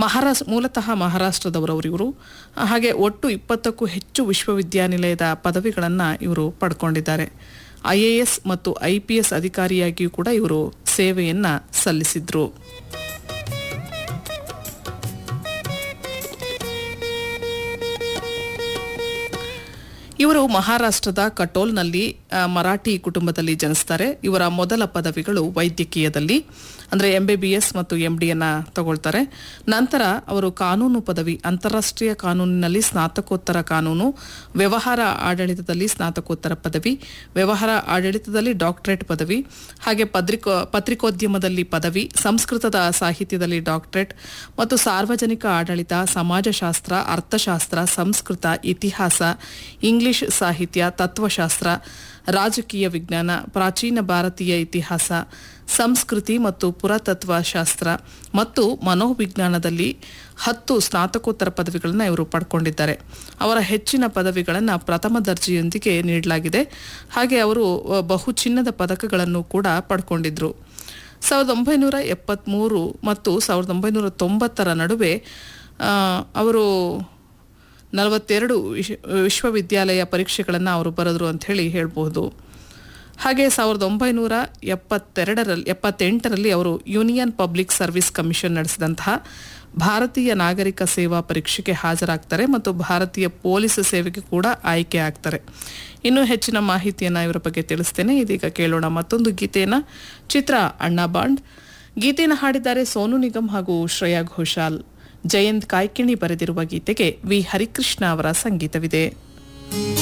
ಮಹಾರಾಷ್ಟ್ರ ಮೂಲತಃ ಮಹಾರಾಷ್ಟ್ರದವರವರು ಇವರು ಹಾಗೆ ಒಟ್ಟು ಇಪ್ಪತ್ತಕ್ಕೂ ಹೆಚ್ಚು ವಿಶ್ವವಿದ್ಯಾನಿಲಯದ ಪದವಿಗಳನ್ನು ಇವರು ಪಡ್ಕೊಂಡಿದ್ದಾರೆ ಐ ಎ ಎಸ್ ಮತ್ತು ಐ ಪಿ ಎಸ್ ಅಧಿಕಾರಿಯಾಗಿಯೂ ಕೂಡ ಇವರು ಸೇವೆಯನ್ನು ಸಲ್ಲಿಸಿದ್ರು ಇವರು ಮಹಾರಾಷ್ಟ್ರದ ಕಟೋಲ್ನಲ್ಲಿ ಆ, ಮರಾಠಿ ಕುಟುಂಬದಲ್ಲಿ ಜನಿಸ್ತಾರೆ ಇವರ ಮೊದಲ ಪದವಿಗಳು ವೈದ್ಯಕೀಯದಲ್ಲಿ ಅಂದರೆ ಎಂ ಬಿ ಬಿ ಎಸ್ ಮತ್ತು ಎಂ ಡಿಯನ್ನು ತಗೊಳ್ತಾರೆ ನಂತರ ಅವರು ಕಾನೂನು ಪದವಿ ಅಂತಾರಾಷ್ಟ್ರೀಯ ಕಾನೂನಿನಲ್ಲಿ ಸ್ನಾತಕೋತ್ತರ ಕಾನೂನು ವ್ಯವಹಾರ ಆಡಳಿತದಲ್ಲಿ ಸ್ನಾತಕೋತ್ತರ ಪದವಿ ವ್ಯವಹಾರ ಆಡಳಿತದಲ್ಲಿ ಡಾಕ್ಟರೇಟ್ ಪದವಿ ಹಾಗೆ ಪತ್ರಿಕೋ ಪತ್ರಿಕೋದ್ಯಮದಲ್ಲಿ ಪದವಿ ಸಂಸ್ಕೃತದ ಸಾಹಿತ್ಯದಲ್ಲಿ ಡಾಕ್ಟರೇಟ್ ಮತ್ತು ಸಾರ್ವಜನಿಕ ಆಡಳಿತ ಸಮಾಜಶಾಸ್ತ್ರ ಅರ್ಥಶಾಸ್ತ್ರ ಸಂಸ್ಕೃತ ಇತಿಹಾಸ ಇಂಗ್ಲಿಷ್ ಸಾಹಿತ್ಯ ತತ್ವಶಾಸ್ತ್ರ ರಾಜಕೀಯ ವಿಜ್ಞಾನ ಪ್ರಾಚೀನ ಭಾರತೀಯ ಇತಿಹಾಸ ಸಂಸ್ಕೃತಿ ಮತ್ತು ಪುರಾತತ್ವ ಶಾಸ್ತ್ರ ಮತ್ತು ಮನೋವಿಜ್ಞಾನದಲ್ಲಿ ಹತ್ತು ಸ್ನಾತಕೋತ್ತರ ಪದವಿಗಳನ್ನು ಇವರು ಪಡ್ಕೊಂಡಿದ್ದಾರೆ ಅವರ ಹೆಚ್ಚಿನ ಪದವಿಗಳನ್ನು ಪ್ರಥಮ ದರ್ಜೆಯೊಂದಿಗೆ ನೀಡಲಾಗಿದೆ ಹಾಗೆ ಅವರು ಅ, ಬಹು ಚಿನ್ನದ ಪದಕಗಳನ್ನು ಕೂಡ ಪಡ್ಕೊಂಡಿದ್ರು ಸಾವಿರದ ಒಂಬೈನೂರ ಎಪ್ಪತ್ತ್ಮೂರು ಮತ್ತು ಸಾವಿರದ ಒಂಬೈನೂರ ತೊಂಬತ್ತರ ನಡುವೆ ಆ, ಅವರು ನಲವತ್ತೆರಡು ವಿಶ್ವ ವಿಶ್ವವಿದ್ಯಾಲಯ ಪರೀಕ್ಷೆಗಳನ್ನು ಅವರು ಬರೆದ್ರು ಅಂತ ಹೇಳಿ ಹೇಳ್ಬೋದು ಹಾಗೆ ಸಾವಿರದ ಒಂಬೈನೂರ ಎಪ್ಪತ್ತೆರಡರಲ್ಲಿ ಎಪ್ಪತ್ತೆಂಟರಲ್ಲಿ ಅವರು ಯೂನಿಯನ್ ಪಬ್ಲಿಕ್ ಸರ್ವಿಸ್ ಕಮಿಷನ್ ನಡೆಸಿದಂತಹ ಭಾರತೀಯ ನಾಗರಿಕ ಸೇವಾ ಪರೀಕ್ಷೆಗೆ ಹಾಜರಾಗ್ತಾರೆ ಮತ್ತು ಭಾರತೀಯ ಪೊಲೀಸ್ ಸೇವೆಗೆ ಕೂಡ ಆಯ್ಕೆ ಆಗ್ತಾರೆ ಇನ್ನೂ ಹೆಚ್ಚಿನ ಮಾಹಿತಿಯನ್ನು ಇವರ ಬಗ್ಗೆ ತಿಳಿಸ್ತೇನೆ ಇದೀಗ ಕೇಳೋಣ ಮತ್ತೊಂದು ಗೀತೆಯನ್ನು ಚಿತ್ರ ಅಣ್ಣಾ ಬಾಂಡ್ ಗೀತೆಯನ್ನು ಹಾಡಿದ್ದಾರೆ ಸೋನು ನಿಗಮ್ ಹಾಗೂ ಶ್ರೇಯಾ ಘೋಷಾಲ್ ಜಯಂತ್ ಕಾಯ್ಕಿಣಿ ಬರೆದಿರುವ ಗೀತೆಗೆ ವಿ ಹರಿಕೃಷ್ಣ ಅವರ ಸಂಗೀತವಿದೆ